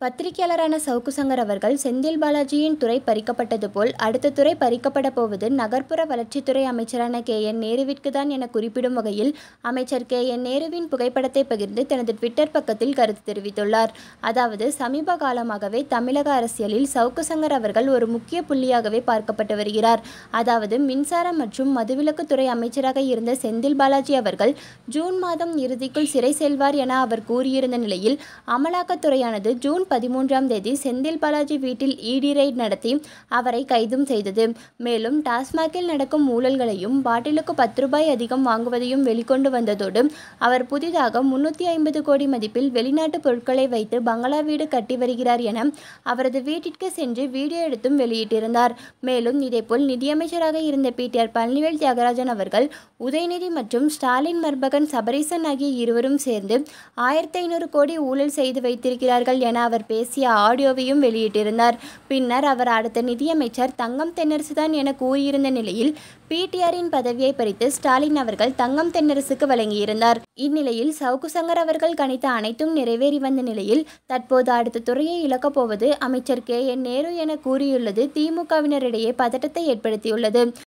பத்திரிகையாளரான சவுக்கு சங்கர் அவர்கள் செந்தில் பாலாஜியின் துறை பறிக்கப்பட்டது போல் அடுத்த துறை பறிக்கப்பட போவது நகர்ப்புற வளர்ச்சித்துறை அமைச்சரான கே என் நேருவிற்கு தான் என குறிப்பிடும் வகையில் அமைச்சர் கே என் நேருவின் புகைப்படத்தை பகிர்ந்து தனது ட்விட்டர் பக்கத்தில் கருத்து தெரிவித்துள்ளார் அதாவது சமீப காலமாகவே தமிழக அரசியலில் சவுக்கு சங்கர் அவர்கள் ஒரு முக்கிய புள்ளியாகவே பார்க்கப்பட்டு வருகிறார் அதாவது மின்சாரம் மற்றும் மதுவிலக்குத்துறை அமைச்சராக இருந்த செந்தில் பாலாஜி அவர்கள் ஜூன் மாதம் இறுதிக்குள் சிறை செல்வார் என அவர் கூறியிருந்த நிலையில் அமலாக்கத்துறையானது ஜூன் பதிமூன்றாம் தேதி செந்தில் பாலாஜி வீட்டில் இடி ரெய்ட் நடத்தி அவரை கைதும் செய்தது மேலும் டாஸ்மாகில் நடக்கும் ஊழல்களையும் பாட்டிலுக்கு பத்து ரூபாய் அதிகம் வாங்குவதையும் வெளிக்கொண்டு வந்ததோடு அவர் புதிதாக முன்னூற்றி ஐம்பது கோடி மதிப்பில் வெளிநாட்டு பொருட்களை வைத்து பங்களா வீடு கட்டி வருகிறார் என அவரது வீட்டிற்கு சென்று வீடியோ எடுத்தும் வெளியிட்டிருந்தார் மேலும் இதேபோல் நிதியமைச்சராக இருந்த பிடிஆர் பழனிவேல் தியாகராஜன் அவர்கள் உதயநிதி மற்றும் ஸ்டாலின் மருமகன் சபரீசன் ஆகிய இருவரும் சேர்ந்து ஆயிரத்தி ஐநூறு கோடி ஊழல் செய்து வைத்திருக்கிறார்கள் என அவர் பேசிய ஆடியோவையும் வெளியிட்டிருந்தார் பின்னர் அவர் அடுத்த நிதியமைச்சர் தங்கம் தென்னரசுதான் என கூறியிருந்த நிலையில் பிடிஆரின் பதவியை பறித்து ஸ்டாலின் அவர்கள் தங்கம் தென்னரசுக்கு வழங்கியிருந்தார் இந்நிலையில் சவுக்கு சங்கர் அவர்கள் கணித்த அனைத்தும் நிறைவேறி வந்த நிலையில் தற்போது அடுத்த துறையை இழக்கப் போவது அமைச்சர் கே என் நேரு என கூறியுள்ளது திமுகவினரிடையே பதட்டத்தை ஏற்படுத்தியுள்ளது